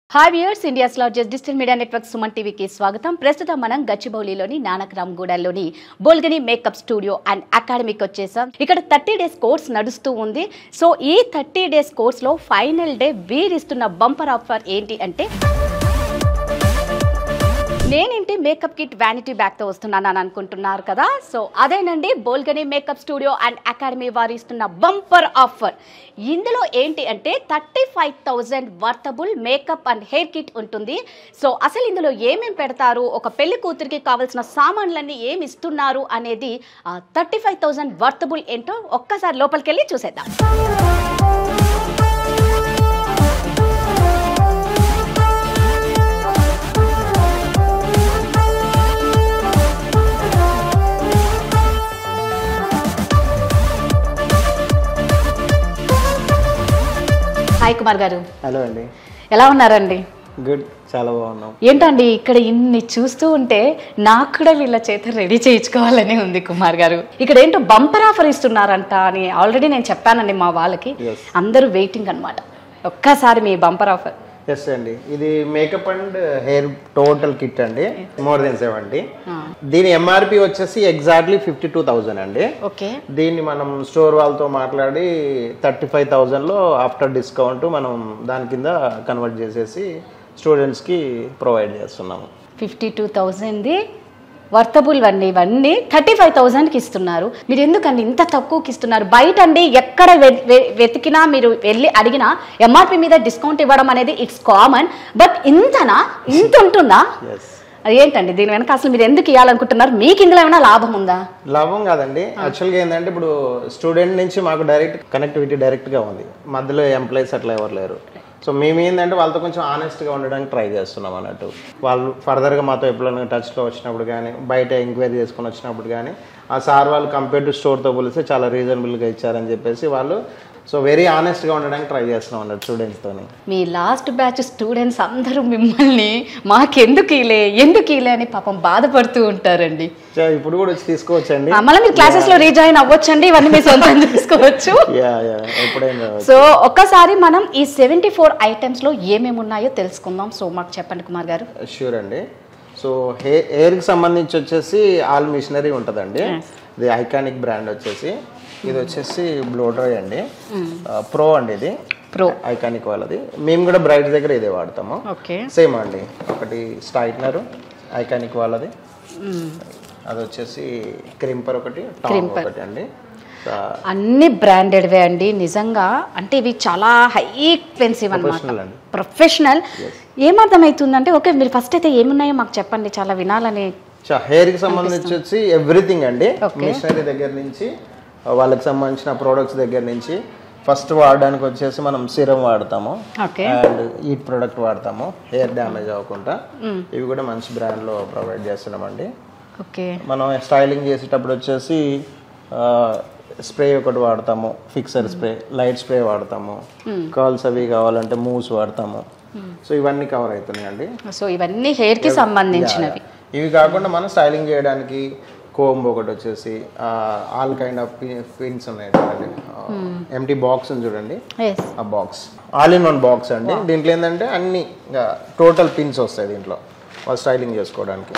Hi viewers India's largest digital media network Suman టీవీకి స్వాగతం ప్రస్తుతం మనం గచ్చిబౌలిలోని నానక్రామ్ గూడలోని బోల్గని మేకప్ స్టూడియో అండ్ అకాడమీకి వచ్చేసాం ఇక్కడ థర్టీ డేస్ కోర్స్ నడుస్తూ ఉంది సో ఈ థర్టీ డేస్ కోర్స్లో ఫైనల్ డే వీరిస్తున్న బంపర్ ఆఫర్ ఏంటి అంటే నేనేంటి మేకప్ కిట్ వ్యానిటీ బ్యాగ్తో వస్తున్నాను అని అనుకుంటున్నారు కదా సో అదేనండి Bolgani makeup studio and academy వారు ఇస్తున్న బంపర్ ఆఫర్ ఇందులో ఏంటి అంటే thirty five thousand worthable makeup and hair kit ఉంటుంది సో అసలు ఇందులో ఏమేమి పెడతారు ఒక పెళ్లి కూతురికి కావాల్సిన సామాన్లన్నీ ఏమి ఇస్తున్నారు అనేది థర్టీ ఫైవ్ థౌజండ్ వర్తబుల్ ఏంటో ఒక్కసారి లోపలికి వెళ్ళి చూసేద్దాం హాయ్ కుమార్ గారు హలో అండి ఎలా ఉన్నారండి గుడ్ చాలా బాగున్నాం ఏంటండి ఇక్కడ ఇన్ని చూస్తూ ఉంటే నాకు కూడా వీళ్ళ చేత రెడీ చేయించుకోవాలని ఉంది కుమార్ గారు ఇక్కడ ఏంటో బంపర్ ఆఫర్ ఇస్తున్నారంట అని ఆల్రెడీ నేను చెప్పానండి మా వాళ్ళకి Yes. అందరూ వెయిటింగ్ అన్నమాట ఒక్కసారి మీ బంపర్ ఆఫర్ ఎస్ అండి ఇది makeup and hair total kit అండి మోర్ దెన్ సెవెంటీ దీని ఎంఆర్పి వచ్చేసి ఎగ్జాక్ట్లీ ఫిఫ్టీ టూ థౌజండ్ అండి ఓకే దీన్ని మనం స్టోర్ వాళ్ళతో మాట్లాడి థర్టీ ఫైవ్ థౌజండ్లో ఆఫ్టర్ డిస్కౌంట్ మనం దాని కింద కన్వర్ట్ చేసేసి స్టూడెంట్స్కి ప్రొవైడ్ చేస్తున్నాము ఫిఫ్టీ టూ థౌజండ్ది వర్తబుల్ అండి ఇవన్నీ థర్టీ ఫైవ్ థౌజండ్కి ఇస్తున్నారు మీరు ఎందుకండి ఇంత తక్కువకి ఇస్తున్నారు బయట అండి ఎక్కడ వె- వె- వెతికినా మీరు వెళ్ళి అడిగినా ఎంఆర్పి మీద డిస్కౌంట్ ఇవ్వడం అనేది ఇట్స్ కామన్ బట్ ఇంతనా ఇంత ఉంటుందా ఎస్ ఏంటండి దీని వెనక అసలు మీరు ఎందుకు ఇవ్వాలనుకుంటున్నారు మీకు ఇందులో ఏమైనా లాభం ఉందా లాభం కాదండి యాక్చువల్గా ఏంటంటే ఇప్పుడు స్టూడెంట్ నుంచి మాకు డైరెక్ట్ కనెక్టివిటీ డైరెక్ట్గా ఉంది మధ్యలో ఎంప్లాయీస్ అట్లా ఎవరు లేరు సో మేము ఏంటంటే వాళ్ళతో కొంచెం ఆనెస్ట్గా ఉండడానికి ట్రై చేస్తున్నాం అన్నట్టు వాళ్ళు ఫర్దర్గా మాతో ఎప్పుడైనా టచ్లో వచ్చినప్పుడు కానీ బయట ఎంక్వైరీ చేసుకొని వచ్చినప్పుడు కానీ ఆ సార్ వాళ్ళు కంపేర్ టు స్టోర్తో పోలిస్తే చాలా రీజనబుల్గా ఇచ్చారని చెప్పేసి వాళ్ళు సో వెరీ ఆనెస్ట్గా ఉండడానికి ట్రై చేస్తున్నాం అన్నట్టు స్టూడెంట్స్తోని మీ లాస్ట్ బ్యాచ్ స్టూడెంట్స్ అందరూ మిమ్మల్ని మాకెందుకు ఇలే ఎందుకు ఇలే అని పాపం బాధపడుతూ ఉంటారండి సో ఇప్పుడు కూడా వచ్చి తీసుకోవచ్చండి ఆ, మళ్ళీ మీరు క్లాసెస్ లో రీజాయిన్ అవ్వచ్చండి ఇవన్నీ మీ సొంతం చేసుకోవచ్చు యా యా ఎప్పుడైనా సో ఒక్కసారి మనం ఈ సెవెంటీ ఫోర్ ఐటమ్స్ లో ఏమేమి ఉన్నాయో తెలుసుకుందాం సో మాకు చెప్పండి కుమార్ గారు షూర్ అండి సో హెయిర్ హెయిర్కి సంబంధించి వచ్చేసి ఆల్ మిషనరీ ఉంటుందండి ఇది ఐకానిక్ బ్రాండ్ వచ్చేసి ఇది వచ్చేసి బ్లో డ్రై అండి ప్రో అండి ఇది ప్రో ఐకానిక్ వాళ్ళది మేము కూడా బ్రైట్ దగ్గర ఇదే వాడతాము ఓకే సేమ్ అండి ఒకటి స్టైట్నర్ ఐకానిక్ వాళ్ళది అది వచ్చేసి క్రింపర్ ఒకటి టాప్ ఒకటి అండి సో, అన్ని బ్రాండెడ్వే అండి నిజంగా అంటే ఇవి చాలా హై ఎక్స్పెన్సివ్ అనమాట professional అండి ప్రొఫెషనల్ ఏమర్థమవుతుందంటే ఓకే మీరు ఫస్ట్ అయితే ఏమున్నాయో మాకు చెప్పండి చాలా వినాలని చా హెయిర్కి సంబంధించి వచ్చి ఎవ్రీథింగ్ అండి మిషనరీ దగ్గర నుంచి వాళ్ళకి సంబంధించిన ప్రోడక్ట్స్ దగ్గర నుంచి ఫస్ట్ వాడడానికి వచ్చేసి మనం సిరం వాడతాము ఓకే అండ్ ఈట్ ప్రోడక్ట్ వాడతాము హెయిర్ డ్యామేజ్ అవ్వకుండా ఇవి కూడా మంచి బ్రాండ్లో ప్రొవైడ్ చేస్తున్నామండి ఓకే మనం స్టైలింగ్ చేసేటప్పుడు వచ్చేసి స్ప్రే ఒకటి వాడతాము ఫిక్సర్ స్ప్రే లైట్ స్ప్రే వాడతాము కర్ల్స్ అవి కావాలంటే మూవ్స్ వాడతాము సో ఇవన్నీ కవర్ అవుతున్నాయండి సో ఇవన్నీ హెయిర్ కి సంబంధించినవి ఇవి కాకుండా మనం స్టైలింగ్ చేయడానికి కోంబ్ ఒకటి వచ్చేసి ఆల్ కైండ్ ఆఫ్ పిన్స్ ఉన్నాయి చూడండి ఎంటీ బాక్స్ ఉంది చూడండి ఎస్ ఆ box all in one box అండి దీంట్లో ఏంటంటే అన్ని టోటల్ పిన్స్ వస్తాయి దీంట్లో వాళ్ళు స్టైలింగ్ చేసుకోవడానికి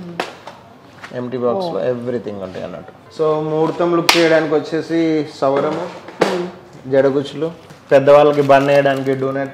ఎంటీ బాక్స్లో ఎవ్రీథింగ్ ఉంటాయి అన్నట్టు సో ముహూర్తం లుక్ చేయడానికి వచ్చేసి సవరము జడగుచ్చులు పెద్దవాళ్ళకి బన్ వేయడానికి డూనెట్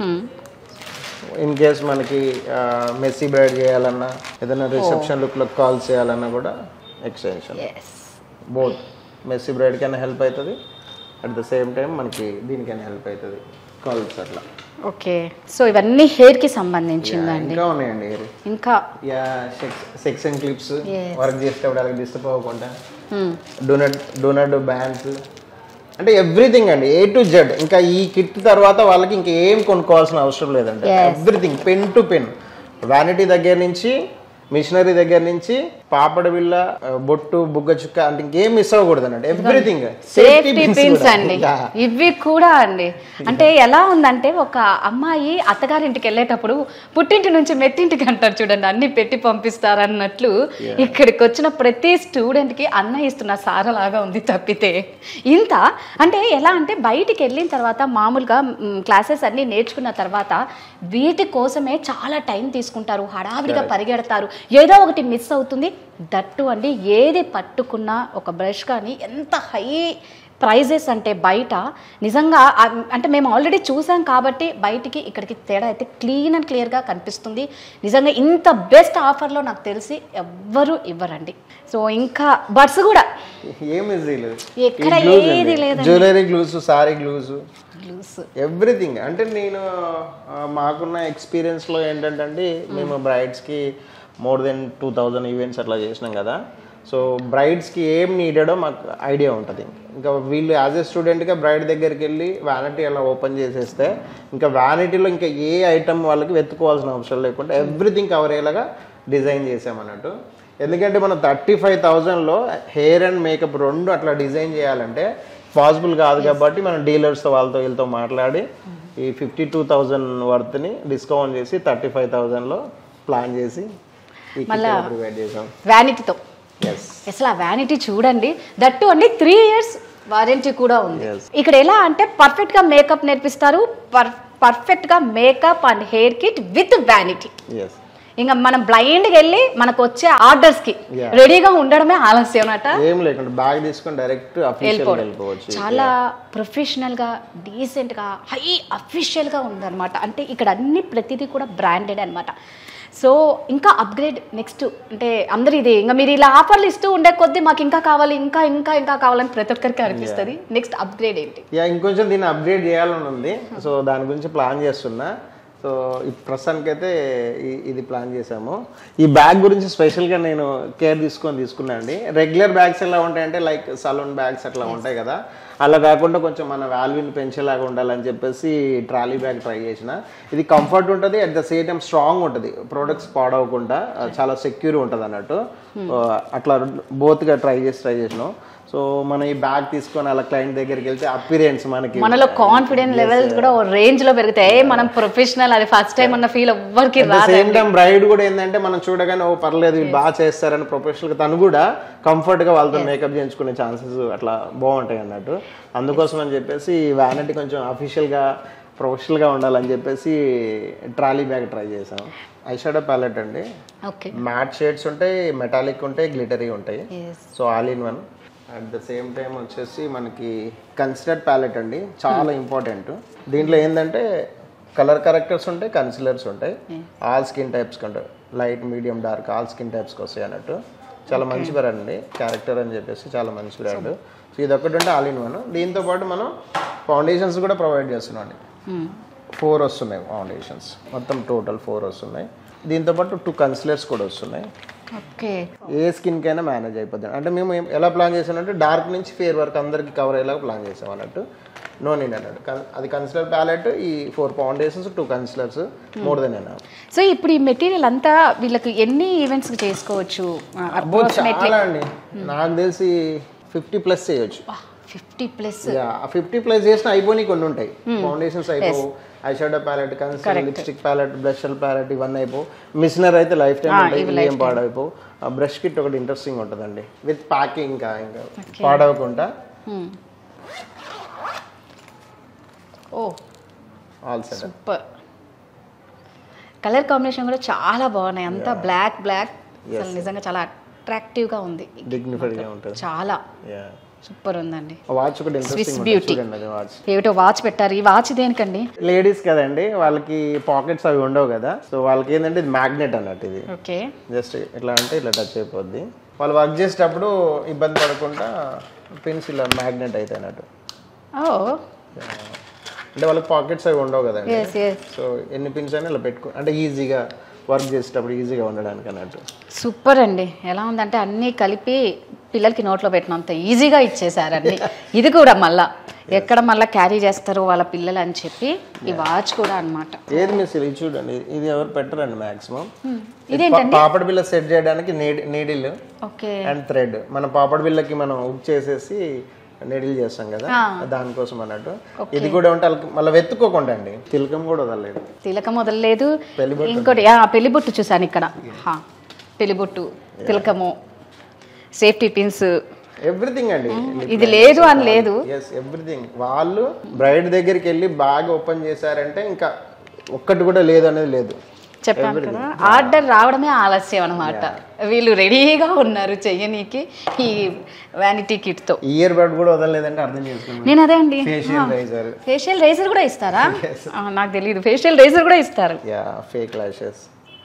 ఇన్ కేస్ మనకి మెస్సీ బ్రైడ్ చేయాలన్నా ఏదైనా రిసెప్షన్ లుక్లో కాల్ చేయాలన్నా కూడా ఎక్స్టెన్షన్ ఎస్ బోత్ మెస్సీ బ్రైడ్కైనా హెల్ప్ అవుతుంది అట్ ద సేమ్ టైం మనకి దీనికైనా హెల్ప్ అవుతుంది కాల్స్ అట్లా ఓకే సో ఇవన్నీ హెయిర్ కి సంబంధించిందండి ఇంకా ఉన్నాయండి ఇంకా yeah section clips Yes. Work చేసేటప్పుడు అలాగే డిస్టర్బ్ అవ్వకుండా hmm. డోనట్ డోనట్ బ్యాండ్స్ అంటే ఎవ్రీథింగ్ అండి ఏ టు జెడ్ ఇంకా ఈ కిట్ తర్వాత వాళ్ళకి ఇంకేం కొనుక్కోవాల్సిన అవసరం లేదండి Yes. Everything pen to pen vanity దగ్గర నుంచి మిషనరీ దగ్గర నుంచి పాపడ బిళ్ళ ఆ, బొట్టు బుగ్గ చుక్క అంటే ఇంకేం మిస్ అవ్వకూడదు అన్నట్టు ఎవ్రీథింగ్ సేఫ్టీ పిన్స్ అండి ఇవి కూడా అండి అంటే ఎలా ఉందంటే ఒక అమ్మాయి అత్తగారింటికి వెళ్ళేటప్పుడు పుట్టింటి నుంచి మెట్టింటికి అంటారు చూడండి అన్ని పెట్టి పంపిస్తారన్నట్లు ఇక్కడికి వచ్చిన ప్రతి స్టూడెంట్ కి అన్న ఇస్తున్న సారలాగా ఉంది తప్పితే ఇంత అంటే ఎలా అంటే బయటికి వెళ్ళిన తర్వాత మామూలుగా క్లాసెస్ అన్ని నేర్చుకున్న తర్వాత వీటి కోసమే చాలా టైం తీసుకుంటారు హడావిడిగా పరిగెడతారు ఏదో ఒకటి మిస్ అవుతుంది దట్టు అండి ఏది పట్టుకున్నా ఒక బ్రష్ కానీ ఎంత హై ప్రైజెస్ అంటే బయట నిజంగా ఆ- అంటే మేము ఆల్రెడీ చూసాం కాబట్టి బయటికి ఇక్కడికి తేడా అయితే క్లీన్ అండ్ క్లియర్గా కనిపిస్తుంది నిజంగా ఇంత బెస్ట్ ఆఫర్లో నాకు తెలిసి ఎవ్వరూ ఇవ్వరండి సో ఇంకా బడ్స్ కూడా ఏం ఈజీ లేదు ఎక్కడ ఏది లేదండి. Jewellery glues sorry glues glues everything అంటే నేను ఆ, మాకున్న ఎక్స్పీరియన్స్లో ఏంటంటే అండి మేము బ్రైడ్స్కి more than two thousand events అట్లా చేసినాం కదా సో బ్రైడ్స్కి ఏం నీడెడో మాకు ఐడియా ఉంటుంది ఇంకా వీళ్ళు యాజ్ ఏ స్టూడెంట్గా బ్రైడ్ దగ్గరికి వెళ్ళి వ్యానిటీ అలా ఓపెన్ చేసేస్తే ఇంకా వ్యానిటీలో ఇంకా ఏ ఐటమ్ వాళ్ళకి వెతుకోవాల్సిన అవసరం లేకుండా ఎవ్రీథింగ్ కవర్ అయ్యేలాగా డిజైన్ చేసామన్నట్టు ఎందుకంటే మనం థర్టీ ఫైవ్ థౌజండ్లో హెయిర్ అండ్ మేకప్ రెండు అట్లా డిజైన్ చేయాలంటే పాసిబుల్ కాదు కాబట్టి మనం డీలర్స్తో వాళ్ళతో వీళ్ళతో మాట్లాడి ఈ ఫిఫ్టీ టూ థౌజండ్ వర్త్ని డిస్కౌంట్ చేసి థర్టీ ఫైవ్ థౌజండ్లో ప్లాన్ చేసి ఈ ప్రిపేర్ చేసాం వ్యానిటీతో ఎస్ అసలు ఆ వ్యానిటీ చూడండి దట్టు అండి త్రీ ఇయర్స్ వారంటీ కూడా ఉంది Yes. ఇక్కడ ఎలా అంటే పర్ఫెక్ట్ గా మేకప్ నేర్పిస్తారు పర్ పర్ఫెక్ట్ గా makeup and hair kit with vanity yes ఇంకా మనం బ్లైండ్ వెళ్ళి మనకు వచ్చే ఆర్డర్స్ కి Yeah. రెడీగా ఉండడమే ఆలస్యం అన్నట ఏం లేకుండా బ్యాగ్ తీసుకొని డైరెక్ట్ అఫీషియల్ వెళ్ళిపోవచ్చు చాలా ప్రొఫెషనల్ గా డీసెంట్ గా హై అఫీషియల్ గా ఉందన్నమాట అంటే ఇక్కడ అన్ని ప్రతిదీ కూడా బ్రాండెడ్ అన్నమాట సో ఇంకా అప్గ్రేడ్ నెక్స్ట్ అంటే అందరు ఇది ఇంకా మీరు ఇలా ఆఫర్లు ఇస్తూ ఉండే కొద్దీ మాకు ఇంకా కావాలి ఇంకా ఇంకా ఇంకా కావాలని ప్రతి ఒక్కరికి అనిపిస్తుంది నెక్స్ట్ అప్గ్రేడ్ ఏంటి యా ఇంకొంచెం దీన్ని అప్గ్రేడ్ చేయాలని ఉంది సో దాని గురించి ప్లాన్ చేస్తున్నా సో ఈ ప్రస్తుతానికైతే ఈ- ఇది ప్లాన్ చేసాము ఈ బ్యాగ్ గురించి స్పెషల్గా నేను కేర్ తీసుకొని తీసుకున్నా అండి రెగ్యులర్ బ్యాగ్స్ ఎలా ఉంటాయంటే లైక్ సలూన్ బ్యాగ్స్ అట్లా ఉంటాయి కదా అలా కాకుండా కొంచెం మన వాల్యూని పెంచేలాగా ఉండాలని చెప్పేసి ట్రాలీ బ్యాగ్ ట్రై చేసిన ఇది కంఫర్ట్ ఉంటుంది at the same time strong ఉంటుంది ప్రొడక్ట్స్ పాడవకుండా చాలా సెక్యూర్ ఉంటుంది అన్నట్టు అట్లా బోత్గా ట్రై చేసి ట్రై చేసినాం సో మనం ఈ బ్యాగ్ తీసుకొని అలా క్లయింట్ దగ్గరికి వెళ్తే అపిరియన్స్ మనకి మనలో కాన్ఫిడెన్స్ లెవెల్స్ కూడా ఓ రేంజ్ లో పెరుగుతాయి మనం ప్రొఫెషనల్ అది ఫస్ట్ టైం అన్న ఫీల్ ఎవ్వరికి రాదు సేమ్ టైం బ్రైడ్ కూడా ఏంటంటే మనం చూడగానే ఓ పర్లేదు వీళ్ళు బాగా చేస్తారని ప్రొఫెషనల్ గా తను కూడా కంఫర్ట్ గా వాళ్ళతో మేకప్ చేయించుకునే ఛాన్సెస్ అట్లా బాగుంటాయి అన్నట్టు అందుకోసం అని చెప్పేసి వ్యానిటీ కొంచెం అఫీషియల్ గా ప్రొఫెషనల్ గా ఉండాలని చెప్పేసి ట్రాలీ బ్యాగ్ ట్రై చేసాం ఐషాడో ప్యాలెట్ అండి ఓకే మ్యాట్ షేడ్స్ ఉంటాయి మెటాలిక్ ఉంటాయి గ్లిటరీ ఉంటాయి so all in one at the same time వచ్చేసి మనకి కన్సిలర్ ప్యాలెట్ అండి చాలా ఇంపార్టెంట్ దీంట్లో ఏంటంటే కలర్ కరెక్టర్స్ ఉంటాయి కన్సిలర్స్ ఉంటాయి ఆల్ స్కిన్ టైప్స్కి ఉంటాయి light medium dark all skin టైప్స్కి వస్తాయి అన్నట్టు చాలా మంచి బ్రాండ్ అండి క్యారెక్టర్ అని చెప్పేసి చాలా మంచి బ్రాండ్ సో ఇది ఒకటి ఉంటే ఆల్ ఇన్ వన్ దీంతో పాటు మనం ఫౌండేషన్స్ కూడా ప్రొవైడ్ చేస్తున్నాం అండి ఫోర్ వస్తున్నాయి ఫౌండేషన్స్ మొత్తం టోటల్ ఫోర్ వస్తున్నాయి దీంతో పాటు టూ కన్సిలర్స్ కూడా వస్తున్నాయి ఓకే ఏ స్కిన్ కైనా మేనేజ్ అయిపోద్ది అంటే మేము ఏం- ఎలా ప్లాన్ చేసామంటే డార్క్ నుంచి ఫేర్ వరకు అందరికి కవర్ అయ్యేలాగా ప్లాన్ చేసాం అన్నట్టు నో నీడ్ అన్నట్టు కన్- అది కన్సిలర్ ప్యాలెట్ ఈ four foundations two concealers more than ఎన్ సో ఇప్పుడు ఈ మెటీరియల్ అంతా వీళ్ళకి ఎన్ని ఈవెంట్స్ చేసుకోవచ్చు అబ్బో చాలా అండి నాకు తెలిసి ఫిఫ్టీ ప్లస్ చేయొచ్చు ఫిఫ్టీ ప్లస్ ఫిఫ్టీ ప్లస్ చేసిన అయిపోయి కొన్ని ఉంటాయి ఫౌండేషన్స్ అయిపోవు eyeshadow palette concealer lipstick palette blusher palette ఇవన్నీ అయిపోవు మిషనర్ అయితే లైఫ్ టైం ఉంటాయి ఏం పాడైపోవు ఆ బ్రష్ కిట్ ఒకటి ఇంట్రెస్టింగ్ ఉంటుందండి విత్ ప్యాకింగ్ ఇంకా ఇంకా పాడవకుండా ఓ all set super colour combination కూడా చాలా బాగున్నాయి అంతా బ్లాక్ బ్లాక్ అసలు నిజంగా చాలా అట్రాక్టివ్ గా ఉంది డిగ్నిఫైడ్ గా ఉంటుంది చాలా యా సూపర్ ఉందండి వాచ్ ఒకటి ఇంట్రెస్టింగ్ ఉంటుంది beauty. చూడండి అది వాచ్ ఏమిటో వాచ్ పెట్టారు ఈ వాచ్ దేనికండి లేడీస్ కదండి వాళ్ళకి పాకెట్స్ అవి ఉండవు కదా సో వాళ్ళకి ఏంటంటే ఇది మ్యాగ్నెట్ అన్నట్టు ఇది ఓకే జస్ట్ ఇట్లా అంటే ఇట్లా టచ్ అయిపోద్ది వాళ్ళు వర్క్ చేసేటప్పుడు ఇబ్బంది పడకుండా పిన్స్ ఇలా మ్యాగ్నెట్ అయితే అన్నట్టు ఓ అంటే వాళ్ళకి పాకెట్స్ అవి ఉండవు కదండి ఎస్ ఎస్ సో ఎన్ని పిన్స్ అయినా ఇలా పెట్టుకో అంటే ఈజీగా వర్క్ చేసేటప్పుడు ఈజీగా ఉండడానికి అన్నట్టు సూపర్ అండి ఎలా ఉందంటే అన్నీ కలిపి పిల్లలకి నోట్లో పెట్టినంత ఈజీగా ఇచ్చేసారు అన్ని ఇది కూడా మళ్ళా ఎక్కడ మళ్ళీ క్యారీ చేస్తారో వాళ్ళ పిల్లలు అని చెప్పి ఈ వాచ్ కూడా అన్నమాట ఏది మిస్ ఇది చూడండి ఇది ఎవరు పెట్టరండి మాక్సిమం ఇదేంటండి పాపడ్ బిల్ల సెట్ చేయడానికి నీడిల్ ఓకే అండ్ థ్రెడ్ మన పాపడ్ బిల్లకి మనం హుక్ చేసేసి నీడిల్ చేస్తాం కదా దానికోసం అన్నట్టు ఇది కూడా ఉంటే వాళ్ళకి మళ్ళీ వెతుక్కోకుండా అండి తిలకం కూడా వదలలేదు తిలకం వదలలేదు పెళ్లిబొట్టు ఇంకోటి ఆ, పెళ్లిబొట్టు చూసాను ఇక్కడ హా, పెళ్లిబొట్టు తిలకము సేఫ్టీ పిన్స్ ఎవ్రీథింగ్ అండి ఇది లేదు అని లేదు ఎస్ ఎవ్రీథింగ్ వాళ్ళు బ్రైడ్ దగ్గరికి వెళ్ళి బాగా ఓపెన్ చేశారంటే ఇంకా ఒక్కటి కూడా లేదు అనేది లేదు చెప్పాను కదా ఆర్డర్ రావడమే ఆలస్యం అనమాట వీళ్ళు రెడీగా ఉన్నారు చెయ్యనీకి ఈ వ్యానిటీ కిట్తో ఇయర్ బడ్ కూడా వదలలేదంటే అర్థం చేసుకోండి నేను అదే అండి ఫేషియల్ రైజర్ ఫేషియల్ రేజర్ కూడా ఇస్తారా ఆ, నాకు తెలియదు ఫేషియల్ రేజర్ కూడా ఇస్తారు యా ఫేక్ లాషెస్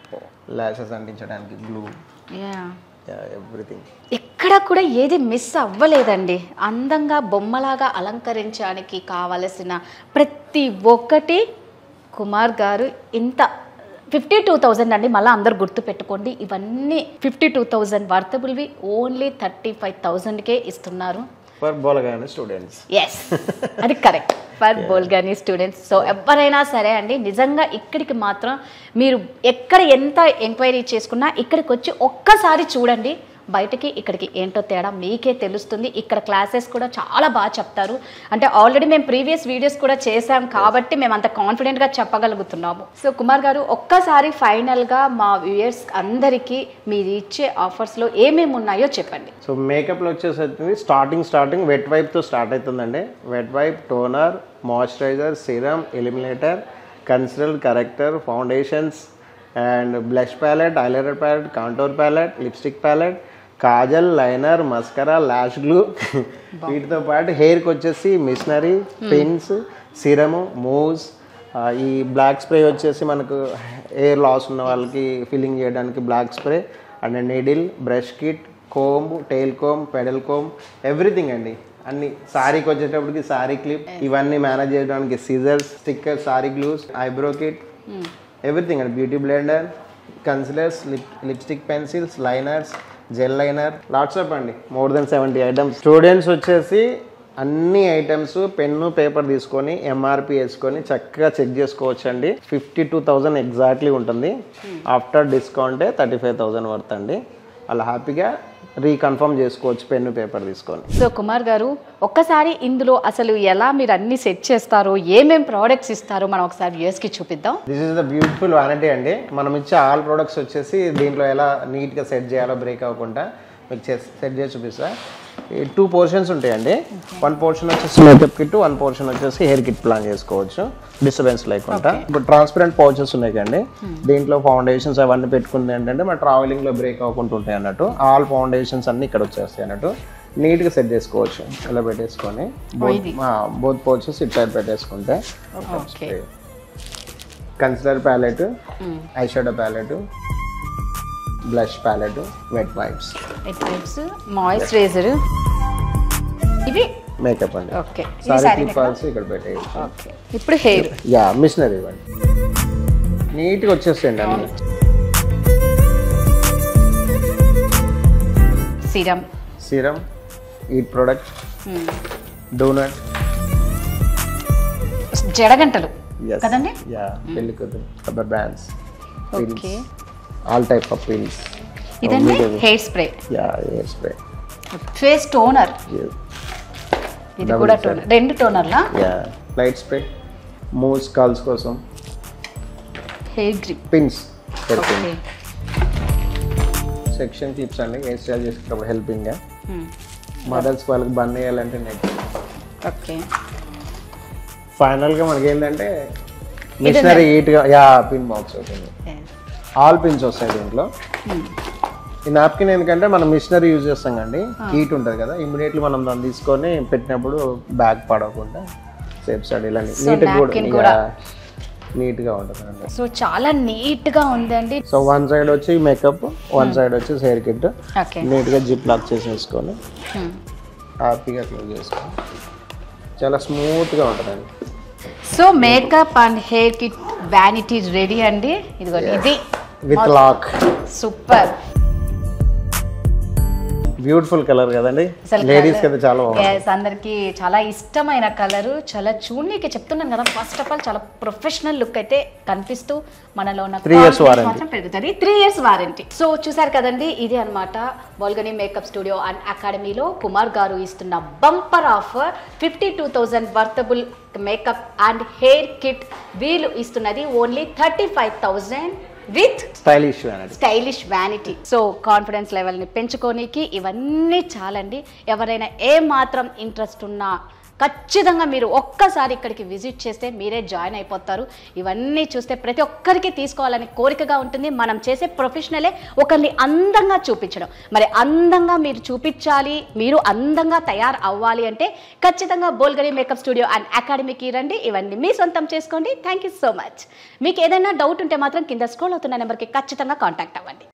లాషెస్ అంటించడానికి గ్లూ యా యా ఎవ్రీథింగ్ ఎక్కడ కూడా ఏది మిస్ అవ్వలేదండి అందంగా బొమ్మలాగా అలంకరించడానికి కావలసిన ప్రతి ఒక్కటి కుమార్ గారు ఇంత ఫిఫ్టీ టూ థౌజండ్ అండి మళ్ళీ అందరు గుర్తు పెట్టుకోండి ఇవన్నీ ఫిఫ్టీ టూ థౌజండ్ వర్తబుల్వి ఓన్లీ థర్టీ ఫైవ్ థౌజండ్కే ఇస్తున్నారు ఫర్ బోలగాని స్టూడెంట్స్ ఎస్ అది correct for Bolgani students so ఎవరైనా సరే అండి నిజంగా ఇక్కడికి మాత్రం మీరు ఎక్కడ ఎంత ఎంక్వైరీ చేసుకున్నా ఇక్కడికి వచ్చి ఒక్కసారి చూడండి బయటకి ఇక్కడికి ఏంటో తేడా మీకే తెలుస్తుంది ఇక్కడ క్లాసెస్ కూడా చాలా బాగా చెప్తారు అంటే ఆల్రెడీ మేము ప్రీవియస్ వీడియోస్ కూడా చేశాం కాబట్టి మేము అంత కాన్ఫిడెంట్గా చెప్పగలుగుతున్నాము సో కుమార్ గారు ఒక్కసారి ఫైనల్గా మా వ్యూయర్స్ అందరికీ మీరు ఇచ్చే ఆఫర్స్లో ఏమేమి ఉన్నాయో చెప్పండి సో మేకప్లో వచ్చేసరికి స్టార్టింగ్ స్టార్టింగ్ వెట్ వైప్తో స్టార్ట్ అవుతుందండి wet wipe toner moisturiser serum eliminator concealer corrector foundations and blush palette eyeliner palette contour palette lipstick palette kajal liner mascara lash glue వీటితో పాటు హెయిర్కి వచ్చేసి మిషనరీ పిన్స్ సిరము మూవ్స్ ఆ, ఈ బ్లాక్ స్ప్రే వచ్చేసి మనకు ఎయిర్ లాస్ ఉన్న వాళ్ళకి ఫిల్లింగ్ చేయడానికి black spray and needle brush kit comb tail comb paddle comb everything అండి అన్ని సారీకి వచ్చేటప్పటికి సారీ క్లిప్ ఇవన్నీ మేనేజ్ చేయడానికి scissors sticker sari glues eyebrow kit everything అండి beauty blender concealers lip lipstick pencils liners gel liner lots of అండి more than seventy items students వచ్చేసి అన్ని ఐటమ్స్ పెన్ను పేపర్ తీసుకొని ఎంఆర్పి వేసుకొని చక్కగా చెక్ చేసుకోవచ్చు అండి ఫిఫ్టీ టూ థౌజండ్ ఎగ్జాక్ట్లీ ఉంటుంది ఆఫ్టర్ డిస్కౌంటే థర్టీ ఫైవ్ థౌజండ్ వర్త్ అండి అలా హ్యాపీగా రీకన్ఫర్మ్ చేసుకోవచ్చు పెన్ను పేపర్ తీసుకొని సో కుమార్ గారు ఒక్కసారి ఇందులో అసలు ఎలా మీరు అన్ని సెట్ చేస్తారో ఏమేం ప్రోడక్ట్స్ ఇస్తారో మనం ఒకసారి వ్యూయర్స్కి చూపిద్దాం this is the beautiful vanity అండి మనం ఇచ్చే ఆల్ ప్రొడక్ట్స్ వచ్చేసి దీంట్లో ఎలా నీట్గా సెట్ చేయాలో బ్రేక్ అవ్వకుండా మీకు సెట్ చేసి చూపిస్తా ఈ టూ పోర్షన్స్ ఉంటాయండి వన్ పోర్షన్ వచ్చేసి మేకప్ కిట్ వన్ పోర్షన్ వచ్చేసి హెయిర్ కిట్ ప్లాన్ చేసుకోవచ్చు డిస్టర్బెన్స్ లేకుండా ఇప్పుడు ట్రాన్స్పరెంట్ పౌచెస్ ఉన్నాయి కండి దీంట్లో ఫౌండేషన్స్ అవన్నీ పెట్టుకుంది ఏంటంటే మన ట్రావెలింగ్ లో బ్రేక్ అవ్వకుండా ఉంటాయి అన్నట్టు ఆల్ ఫౌండేషన్స్ అన్ని ఇక్కడ వచ్చేస్తాయి అన్నట్టు నీట్ గా సెట్ చేసుకోవచ్చు ఇలా పెట్టేసుకొని బోత్ పౌచెస్ ఇట్ సైడ్ పెట్టేసుకుంటే okay concealer palette eye shadow palette blush palette wet wipes types moisturiser ఇవి మేకప్ అండి ఓకే సారీ క్లిప్ ఇక్కడ పెట్టేయచ్చు ఓకే ఇప్పుడు హెయిర్ యా మిషనరీ ఇవ్వండి నీట్గా వచ్చేస్తాయండి అన్ని సిరం సీరం ఈ ప్రొడక్ట్ డోనట్ జడగంటలు ఎస్ కదండి యా పెళ్లి కూతురు rubber bands okay all type of pins ఇదండి hair spray yeah hair spray face toner ఇది కూడా టోనర్ రెండు టోనర్లా yeah light spray mousse curls కోసం hair grip pins hair pin okay section clips అండి హెయిర్ స్టైల్ చేసుకున్నప్పుడు హెల్పింగ్గా మదర్స్ వాళ్ళకి బంద్ చేయాలంటే నెక్స్ట్ ఓకే ఫైనల్గా మనకి ఏంటంటే మిషనరీ హీట్గా యా పిన్ బాక్స్ అవుతుంది ఆల్ పిన్స్ వస్తాయి దీంట్లో ఈ నాప్కిన్ ఎందుకంటే మనం మిషనరీ యూజ్ చేస్తాం కండి హీట్ ఉంటుంది కదా ఇమీడియట్లీ మనం దాన్ని తీసుకొని పెట్టినప్పుడు బ్యాగ్ పడకుండా సేఫ్ సైడ్ ఇలా నీట్గా napkin కూడా. కూడా నీట్గా ఉంటుంది అండి సో చాలా నీట్ గా ఉందండి సో వన్ సైడ్ వచ్చి మేకప్ వన్ సైడ్ వచ్చి హెయిర్ కిట్ ఓకే నీట్గా జిప్ లాక్ చేసేసుకొని హ్యాపీగా క్లోజ్ చేసుకోండి చాలా స్మూత్గా ఉంటుందండి so makeup and hair kit vanity ready అండి ఇదిగోండి ఇది with lock super beautiful colour కదండి అసలు లేడీస్ కి colour- అయితే చాలా బాగుంది Yes, అందరికీ చాలా ఇష్టమైన కలర్ చాలా చూడనీకి చెప్తున్నాను కదా ఫస్ట్ ఆఫ్ ఆల్ చాలా ప్రొఫెషనల్ లుక్ అయితే కనిపిస్తూ మనలో ఉన్న Three years confidence warranty. మాత్రం పెరుగుతుంది త్రీ ఇయర్స్ వారంటీ సో చూసారు కదండి ఇది అన్నమాట బోల్గని మేకప్ స్టూడియో అండ్ అకాడమీలో కుమార్ గారు ఇస్తున్న bumper offer fifty two thousand worthable makeup and hair kit వీళ్ళు ఇస్తున్నది only thirty five thousand with stylish అనేది స్టైలిష్ వ్యానిటీ సో కాన్ఫిడెన్స్ లెవెల్ని పెంచుకోనికి ఇవన్నీ చాలండి ఎవరైనా ఏ మాత్రం ఇంట్రెస్ట్ ఉన్నా ఖచ్చితంగా మీరు ఒక్కసారి ఇక్కడికి విజిట్ చేస్తే మీరే జాయిన్ అయిపోతారు ఇవన్నీ చూస్తే ప్రతి ఒక్కరికి తీసుకోవాలని కోరికగా ఉంటుంది మనం చేసే ప్రొఫెషనలే ఒకరిని అందంగా చూపించడం మరి అందంగా మీరు చూపించాలి మీరు అందంగా తయారు అవ్వాలి అంటే ఖచ్చితంగా బోల్గరి మేకప్ స్టూడియో అండ్ అకాడమీకి రండి ఇవన్నీ మీ సొంతం చేసుకోండి థ్యాంక్ యూ సో మచ్ మీకు ఏదైనా డౌట్ ఉంటే మాత్రం కింద స్క్రోల్ అవుతున్న నెంబర్కి ఖచ్చితంగా కాంటాక్ట్ అవ్వండి